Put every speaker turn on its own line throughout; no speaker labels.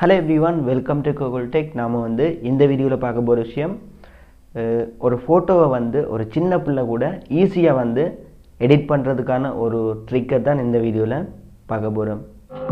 hello everyone welcome to Google tech நாம் வந்து இந்த வீடியோவில் பார்க்க போகிற விஷயம் அஹ், ஒரு ஃபோட்டோவை வந்து ஒரு சின்ன பிள்ளை கூட ஈஸியாக வந்து எடிட் பண்ணுறதுக்கான ஒரு ட்ரிக்கை தான் இந்த வீடியோவில் பார்க்க போகிறோம்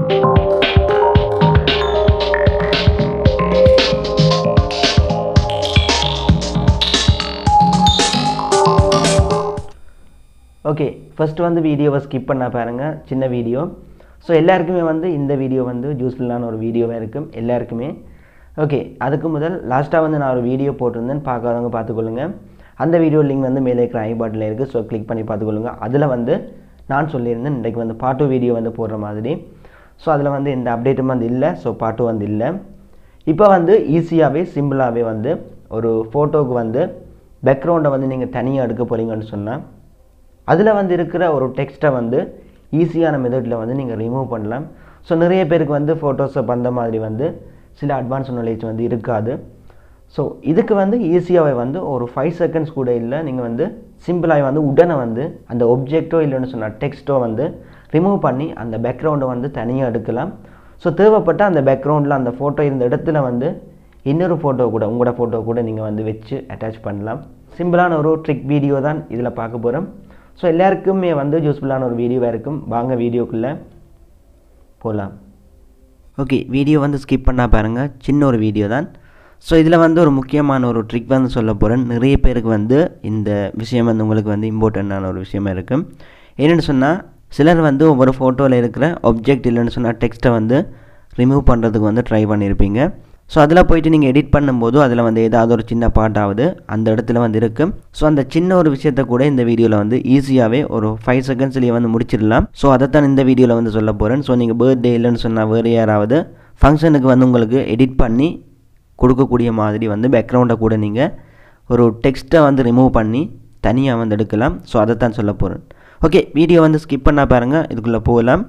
ஓகே ஃபர்ஸ்ட் வந்து வீடியோவை ஸ்கிப் பண்ண பாருங்க சின்ன வீடியோ ஸோ எல்லாருக்குமே வந்து இந்த வீடியோ வந்து யூஸ்ஃபுல்லான ஒரு வீடியோவாக இருக்கும் எல்லாருக்குமே ஓகே அதுக்கு முதல் லாஸ்ட்டாக வந்து நான் ஒரு வீடியோ போட்டிருந்தேன் பார்க்காதவங்க பார்த்துக்கொள்ளுங்க அந்த வீடியோ லிங்க் வந்து மேலே இருக்கிற ஐ பாட்டில் இருக்குது ஸோ கிளிக் பண்ணி பார்த்துக்கொள்ளுங்க அதில் வந்து நான் சொல்லியிருந்தேன் இன்றைக்கு வந்து பாட்டு வீடியோ வந்து போடுற மாதிரி ஸோ அதில் வந்து எந்த அப்டேட்டும் வந்து இல்லை ஸோ பாட்டு வந்து இல்லை இப்போ வந்து ஈஸியாகவே சிம்பிளாகவே வந்து ஒரு ஃபோட்டோவுக்கு வந்து பேக்ரவுண்டை வந்து நீங்கள் தனியாக எடுக்க போகிறீங்கன்னு சொன்னால் அதில் வந்து இருக்கிற ஒரு டெக்ஸ்ட்டை வந்து ஈஸியான மெத்தடில் வந்து நீங்கள் ரிமூவ் பண்ணலாம் ஸோ நிறைய பேருக்கு வந்து ஃபோட்டோஸை பண்ண மாதிரி வந்து சில அட்வான்ஸ் நாலேஜ் வந்து இருக்காது ஸோ இதுக்கு வந்து ஈஸியாகவே வந்து ஒரு ஃபைவ் செகண்ட்ஸ் கூட இல்லை நீங்கள் வந்து சிம்பிளாக வந்து உடனே வந்து அந்த ஒப்ஜெக்டோ இல்லைன்னு சொன்னால் டெக்ஸ்ட்டோ வந்து ரிமூவ் பண்ணி அந்த பேக்ரவுண்டை வந்து தனியாக எடுக்கலாம் ஸோ தேவைப்பட்ட அந்த பேக்ரவுண்டில் அந்த ஃபோட்டோ இருந்த இடத்துல வந்து இன்னொரு ஃபோட்டோ கூட உங்களோட ஃபோட்டோ கூட நீங்கள் வந்து வச்சு அட்டாச் பண்ணலாம் சிம்பிளான ஒரு ட்ரிக் வீடியோ தான் இதில் பார்க்க போகிறோம் ஸோ எல்லாருக்குமே வந்து யூஸ்ஃபுல்லான ஒரு வீடியோவாக இருக்கும் வாங்க வீடியோக்குள்ளே போகலாம் ஓகே வீடியோ வந்து ஸ்கிப் பண்ணால் பாருங்கள் சின்ன ஒரு வீடியோ தான் ஸோ இதில் வந்து ஒரு முக்கியமான ஒரு ட்ரிக் வந்து சொல்ல போகிறேன் நிறைய பேருக்கு வந்து இந்த விஷயம் வந்து உங்களுக்கு வந்து இம்பார்ட்டண்ட்டான ஒரு விஷயமா இருக்கும் என்னென்னு சொன்னால் சிலர் வந்து ஒவ்வொரு ஃபோட்டோவில் இருக்கிற ஒப்ஜெக்ட் இல்லைன்னு சொன்னால் டெக்ஸ்ட்டை வந்து ரிமூவ் பண்ணுறதுக்கு வந்து ட்ரை பண்ணியிருப்பீங்க ஸோ அதில் போயிட்டு நீங்கள் எடிட் பண்ணும்போது அதில் வந்து ஏதாவது ஒரு சின்ன பாட்டாவது அந்த இடத்துல வந்து இருக்கும் ஸோ அந்த சின்ன ஒரு விஷயத்தை கூட இந்த வீடியோவில் வந்து ஈஸியாகவே ஒரு ஃபைவ் செகண்ட்ஸ்லேயே வந்து முடிச்சிடலாம் ஸோ அதைத்தான் இந்த வீடியோவில் வந்து சொல்ல போகிறேன் ஸோ நீங்கள் பர்த்டே இல்லைன்னு சொன்னால் வேறு யாராவது ஃபங்க்ஷனுக்கு வந்து உங்களுக்கு எடிட் பண்ணி கொடுக்கக்கூடிய மாதிரி வந்து பேக்ரவுண்டை கூட நீங்கள் ஒரு டெக்ஸ்ட்டை வந்து ரிமூவ் பண்ணி தனியாக வந்து எடுக்கலாம் ஸோ அதைத்தான் சொல்ல போகிறேன் ஓகே வீடியோ வந்து ஸ்கிப் பண்ணால் பாருங்கள் இதுக்குள்ளே போகலாம்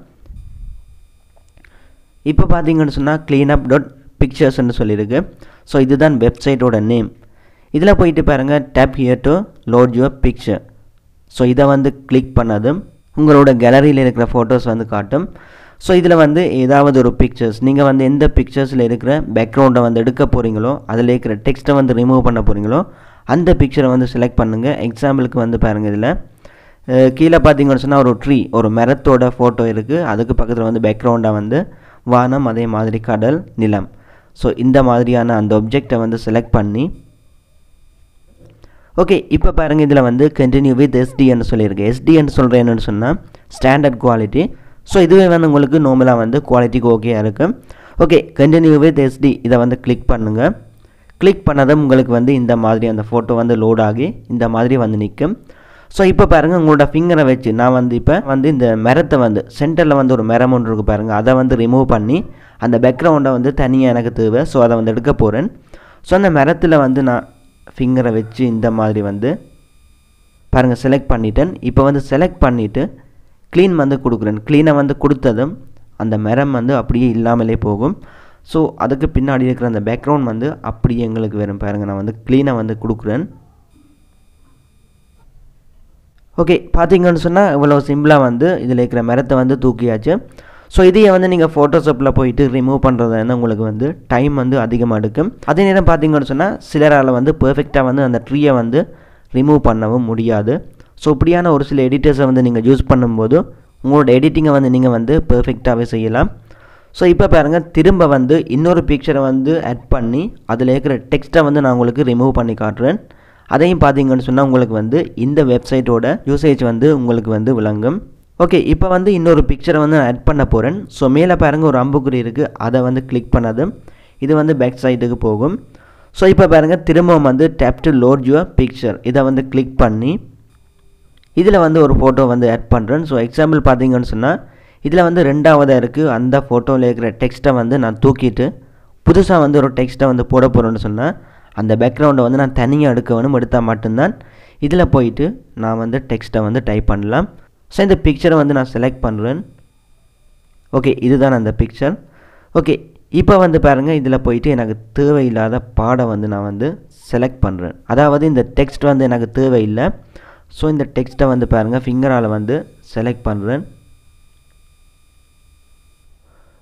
இப்போ பார்த்தீங்கன்னு சொன்னால் க்ளீனப் டாட் பிக்சர்ஸ்னு சொல்லியிருக்கு ஸோ இதுதான் வெப்சைட்டோட நேம் இதில் போயிட்டு பாருங்கள் tap here to load your picture so இதை வந்து கிளிக் பண்ணதும் உங்களோட கேலரியில் இருக்கிற ஃபோட்டோஸ் வந்து காட்டும் ஸோ இதில் வந்து ஏதாவது ஒரு பிக்சர்ஸ் நீங்கள் வந்து எந்த பிக்சர்ஸில் இருக்கிற பேக்ரவுண்டை வந்து எடுக்க போகிறீங்களோ அதில் இருக்கிற டெக்ஸ்ட்டை வந்து ரிமூவ் பண்ண போகிறீங்களோ அந்த பிக்சரை வந்து செலக்ட் பண்ணுங்கள் எக்ஸாம்பிளுக்கு வந்து பாருங்கள் இதில் அஹ் கீழே பார்த்தீங்கன்னு சொன்னால் ஒரு ட்ரீ ஒரு மரத்தோட ஃபோட்டோ இருக்குது அதுக்கு பக்கத்தில் வந்து பேக்ரவுண்டாக வந்து வானம் அதே மாதிரி கடல் நிலம் ஸோ இந்த மாதிரியான அந்த ஒப்ஜெக்டை வந்து செலக்ட் பண்ணி ஓகே இப்போ பாருங்கள் இதில் வந்து கண்டினியூ வித் எஸ்டின்னு சொல்லியிருக்கு எஸ்டின்னு சொல்கிறேன் என்னன்னு சொன்னால் ஸ்டாண்டர்ட் குவாலிட்டி ஸோ இதுவே வந்து உங்களுக்கு நார்மலாக வந்து குவாலிட்டிக்கு ஓகேயாக இருக்கும் ஓகே கண்டினியூ வித் எஸ்டி இதை வந்து கிளிக் பண்ணுங்கள் கிளிக் பண்ணதும் உங்களுக்கு வந்து இந்த மாதிரி அந்த ஃபோட்டோ வந்து லோட் ஆகி இந்த மாதிரி வந்து நிற்கும் ஸோ இப்போ பாருங்கள் உங்களோட ஃபிங்கரை வச்சு நான் வந்து இப்போ வந்து இந்த மரத்தை வந்து சென்டரில் வந்து ஒரு மரம் ஒன்று இருக்குது பாருங்கள் அதை வந்து ரிமூவ் பண்ணி அந்த பேக்ரவுண்டை வந்து தனியாக எனக்கு தேவை ஸோ அதை வந்து எடுக்க போகிறேன் ஸோ அந்த மரத்தில் வந்து நான் ஃபிங்கரை வச்சு இந்த மாதிரி வந்து பாருங்கள் செலக்ட் பண்ணிட்டேன் இப்போ வந்து செலக்ட் பண்ணிவிட்டு க்ளீன் வந்து கொடுக்குறேன் க்ளீனை வந்து கொடுத்ததும் அந்த மரம் வந்து அப்படியே இல்லாமலே போகும் ஸோ அதுக்கு பின்னாடி இருக்கிற அந்த பேக்ரவுண்ட் வந்து அப்படியே எங்களுக்கு வரும் பாருங்கள் நான் வந்து க்ளீனை வந்து கொடுக்குறேன் ஓகே பார்த்தீங்கன்னு சொன்னால் இவ்வளோ சிம்பிளாக வந்து இதில் இருக்கிற மரத்தை வந்து தூக்கியாச்சு ஸோ இதையே வந்து நீங்கள் ஃபோட்டோஷாப்பில் போயிட்டு ரிமூவ் பண்ணுறது வந்து உங்களுக்கு வந்து டைம் வந்து அதிகமாக எடுக்கும் அதே நேரம் பார்த்தீங்கன்னு சொன்னால் சிலரால் வந்து பெர்ஃபெக்டாக வந்து அந்த ட்ரீயை வந்து ரிமூவ் பண்ணவும் முடியாது ஸோ இப்படியான ஒரு சில எடிட்டர்ஸை வந்து நீங்கள் யூஸ் பண்ணும்போது உங்களோட எடிட்டிங்கை வந்து நீங்கள் வந்து பெர்ஃபெக்டாகவே செய்யலாம் ஸோ இப்போ பாருங்கள் திரும்ப வந்து இன்னொரு பிக்சரை வந்து ஆட் பண்ணி அதில் இருக்கிற டெக்ஸ்ட்டை வந்து நான் உங்களுக்கு ரிமூவ் பண்ணி காட்டுறேன் அதையும் பார்த்தீங்கன்னு சொன்னால் உங்களுக்கு வந்து இந்த வெப்சைட்டோட யூசேஜ் வந்து உங்களுக்கு வந்து விளங்கும் ஓகே இப்போ வந்து இன்னொரு பிக்சரை வந்து நான் ஆட் பண்ண போகிறேன் ஸோ மேலே பாருங்கள் ஒரு அம்புக்குறி இருக்குது அதை வந்து கிளிக் பண்ணதும் இது வந்து பேக் சைட்டுக்கு போகும் ஸோ இப்போ பாருங்கள் திரும்பவும் வந்து tap to load your picture இதை வந்து கிளிக் பண்ணி இதில் வந்து ஒரு ஃபோட்டோ வந்து ஆட் பண்ணுறேன் ஸோ எக்ஸாம்பிள் பார்த்தீங்கன்னு சொன்னால் இதில் வந்து ரெண்டாவதாக இருக்குது அந்த ஃபோட்டோவில் இருக்கிற டெக்ஸ்ட்டை வந்து நான் தூக்கிட்டு புதுசாக வந்து ஒரு டெக்ஸ்ட்டை வந்து போட போகிறேன்னு சொன்னால் அந்த பேக்ரவுண்டை வந்து நான் தனியாக எடுக்க வேணும் எடுத்தால் மட்டும்தான் இதில் போயிட்டு நான் வந்து டெக்ஸ்ட்டை வந்து டைப் பண்ணலாம் ஸோ இந்த பிக்சரை வந்து நான் செலக்ட் பண்ணுறேன் ஓகே இதுதான் அந்த பிக்சர் ஓகே இப்போ வந்து பாருங்கள் இதில் போயிட்டு எனக்கு தேவையில்லாத பாடம் வந்து நான் வந்து செலக்ட் பண்ணுறேன் அதாவது இந்த டெக்ஸ்ட் வந்து எனக்கு தேவையில்லை ஸோ இந்த டெக்ஸ்ட்டை வந்து பாருங்கள் ஃபிங்கரால் வந்து செலக்ட் பண்ணுறேன்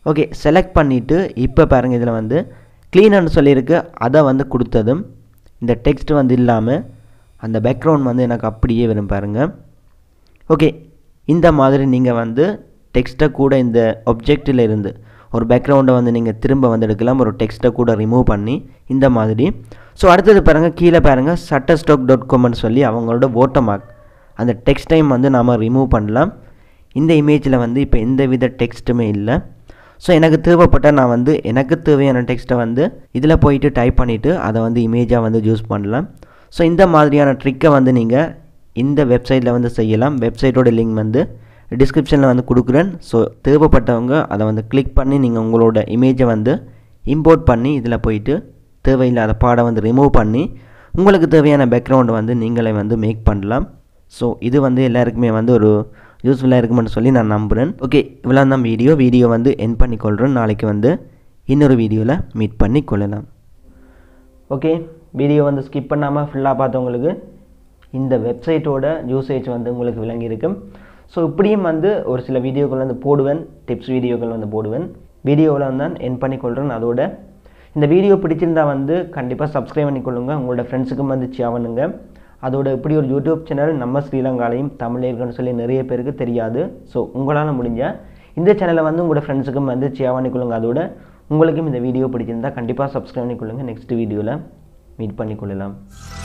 ஓகே செலக்ட் பண்ணிவிட்டு இப்போ பாருங்கள் இதில் வந்து க்ளீனர்னு சொல்லியிருக்கு அதை வந்து கொடுத்ததும் இந்த டெக்ஸ்ட் வந்து இல்லாமல் அந்த பேக்ரவுண்ட் வந்து எனக்கு அப்படியே வரும் பாருங்கள் ஓகே இந்த மாதிரி நீங்கள் வந்து டெக்ஸ்ட்டை கூட இந்த ஒப்ஜெக்டில் இருந்து ஒரு பேக்ரவுண்டை வந்து நீங்கள் திரும்ப வந்து எடுக்கலாம் ஒரு டெக்ஸ்ட்டை கூட ரிமூவ் பண்ணி இந்த மாதிரி ஸோ அடுத்தது பாருங்கள் கீழே பாருங்கள் சட்டஸ்டாக் டாட் காம்னு சொல்லி அவங்களோட ஓட்ட மார்க் அந்த டெக்ஸ்ட் டைம் வந்து நாம் ரிமூவ் பண்ணலாம் இந்த இமேஜில் வந்து இப்போ எந்த வித டெக்ஸ்ட்டுமே இல்லை ஸோ எனக்கு தேவைப்பட்டால் நான் வந்து எனக்கு தேவையான டெக்ஸ்ட்டை வந்து இதில் போயிட்டு டைப் பண்ணிவிட்டு அதை வந்து இமேஜாக வந்து யூஸ் பண்ணலாம் ஸோ இந்த மாதிரியான ட்ரிக்கை வந்து நீங்கள் இந்த வெப்சைட்டில் வந்து செய்யலாம் வெப்சைட்டோட லிங்க் வந்து டிஸ்கிரிப்ஷனில் வந்து கொடுக்குறேன் ஸோ தேவைப்பட்டவங்க அதை வந்து கிளிக் பண்ணி நீங்கள் உங்களோட இமேஜை வந்து இம்போர்ட் பண்ணி இதில் போயிட்டு தேவையில்லாத பாடம் வந்து ரிமூவ் பண்ணி உங்களுக்கு தேவையான பேக்ரவுண்டை வந்து நீங்களே வந்து மேக் பண்ணலாம் ஸோ இது வந்து எல்லாருக்குமே வந்து ஒரு யூஸ்ஃபுல்லாக இருக்குமென்னு சொல்லி நான் நம்புகிறேன் ஓகே இவ்வளோ தான் வீடியோ வீடியோ வந்து என் பண்ணிக்கொள்கிறேன் நாளைக்கு வந்து இன்னொரு வீடியோவில் மீட் பண்ணி கொள்ளலாம் ஓகே வீடியோ வந்து ஸ்கிப் பண்ணாமல் ஃபுல்லாக பார்த்தவங்களுக்கு இந்த வெப்சைட்டோட யூசேஜ் வந்து உங்களுக்கு விளங்கியிருக்கும் ஸோ இப்படியும் வந்து ஒரு சில வீடியோக்கள் வந்து போடுவேன் டிப்ஸ் வீடியோக்கள் வந்து போடுவேன் வீடியோவில் வந்து நான் என் பண்ணிக்கொள்கிறேன் அதோட இந்த வீடியோ பிடிச்சிருந்தா வந்து கண்டிப்பாக சப்ஸ்கிரைப் பண்ணிக்கொள்ளுங்க உங்களோட ஃப்ரெண்ட்ஸுக்கும் வந்து ஷேர் பண்ணுங்க அதோட இப்படி ஒரு யூடியூப் சேனல் நம்ம ஸ்ரீலங்காலையும் தமிழ் இருக்குன்னு சொல்லி நிறைய பேருக்கு தெரியாது ஸோ உங்களால் முடிஞ்ச இந்த சேனலை வந்து உங்களோட ஃப்ரெண்ட்ஸுக்கும் வந்து ஷேர் பண்ணிக்கொள்ளுங்க அதோட உங்களுக்கும் இந்த வீடியோ பிடிச்சிருந்தா கண்டிப்பாக சப்ஸ்கிரைப் பண்ணிக்கொள்ளுங்க நெக்ஸ்ட் வீடியோவில் மீட் பண்ணிக்கொள்ளலாம்